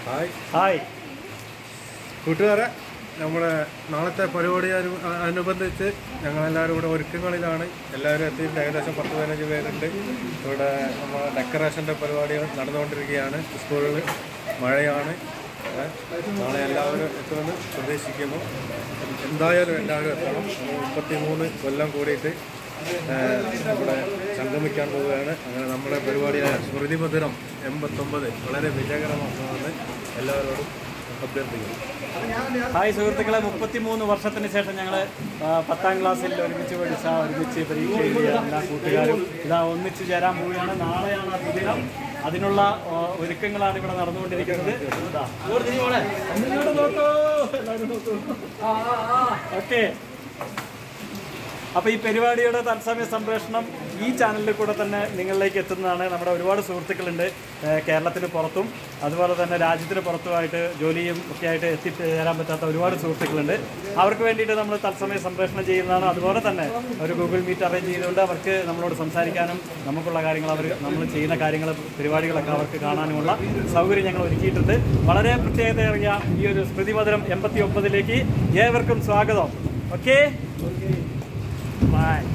Hi hi കൂട്ടുകാരെ നമ്മുടെ നാളത്തെ പരിപാടി അനു- അനുബന്ധിച്ച് ഞങ്ങളെല്ലാവരും ഇവിടെ ഒരുക്കങ്ങളിലാണ് എല്ലാവരും എത്തിയിട്ട് ഏകദേശം പത്ത് പതിനഞ്ച് പേരുണ്ട് ഇവിടെ നമ്മൾ ഡെക്കറേഷൻ്റെ പരിപാടികൾ നടന്നുകൊണ്ടിരിക്കുകയാണ് സ്കൂളിൽ മഴയാണ് ഏ, നാളെ എല്ലാവരും എത്തുമെന്ന് പ്രതീക്ഷിക്കുന്നു എന്തായാലും എല്ലാവരും എത്തണം നമ്മൾ മുപ്പത്തി മൂന്ന് കൊല്ലം കൂടിയിട്ട് ഏ, ഇവിടെ സംഗമിക്കാൻ പോവുകയാണ് അങ്ങനെ നമ്മുടെ പരിപാടിയായ സ്മൃതി മധുരം എൺപത്തൊമ്പത് വളരെ വിജയകരമാക്കുമെന്ന് എല്ലാവരോടും അഭ്യർത്ഥിക്കുന്നു ഹായ് സുഹൃത്തുക്കളെ മുപ്പത്തിമൂന്ന് വർഷത്തിന് ശേഷം ഞങ്ങൾ പത്താം ക്ലാസ്സിൽ ഒരുമിച്ച് പഠിച്ച ഒരുമിച്ച് പരീക്ഷ എഴുതിയ എല്ലാ കൂട്ടുകാരും ഇതാ ഒന്നിച്ച് ചേരാൻ പോവുകയാണ് നാളെയാണ് ആ ദിനം അതിനുള്ള ആ, ഒരുക്കങ്ങളാണ് ഇവിടെ നടന്നുകൊണ്ടിരിക്കുന്നത് ഇതാ. ഒന്നിങ്ങോട്ട് നോക്കൂ. എല്ലാവരും നോക്കൂ. ഓക്കെ അപ്പോൾ ഈ പരിപാടിയുടെ തത്സമയ സംപ്രേഷണം ഈ ചാനലിൽ കൂടെ തന്നെ നിങ്ങളിലേക്ക് എത്തുന്നതാണ് നമ്മുടെ ഒരുപാട് സുഹൃത്തുക്കളുണ്ട് ഏഹ് കേരളത്തിന് പുറത്തും അതുപോലെ തന്നെ രാജ്യത്തിന് പുറത്തുമായിട്ട് ജോലിയും ഒക്കെ ആയിട്ട് എത്തിച്ചേരാൻ പറ്റാത്ത ഒരുപാട് സുഹൃത്തുക്കളുണ്ട് അവർക്ക് വേണ്ടിയിട്ട് നമ്മൾ തത്സമയ സംപ്രേഷണം ചെയ്യുന്നതാണ് അതുപോലെ തന്നെ ഒരു ഗൂഗിൾ മീറ്റ് അറേഞ്ച് ചെയ്തുകൊണ്ട് അവർക്ക് നമ്മളോട് സംസാരിക്കാനും നമുക്കുള്ള കാര്യങ്ങൾ അവർ നമ്മൾ ചെയ്യുന്ന കാര്യങ്ങൾ പരിപാടികളൊക്കെ അവർക്ക് കാണാനുമുള്ള സൗകര്യം ഞങ്ങൾ ഒരുക്കിയിട്ടുണ്ട് വളരെ പ്രത്യേകതയേറിയ ഈ ഒരു സ്മൃതിമധുരം എൺപത്തി ഒമ്പതിലേക്ക് ഏവർക്കും സ്വാഗതം ഓക്കെ Bye.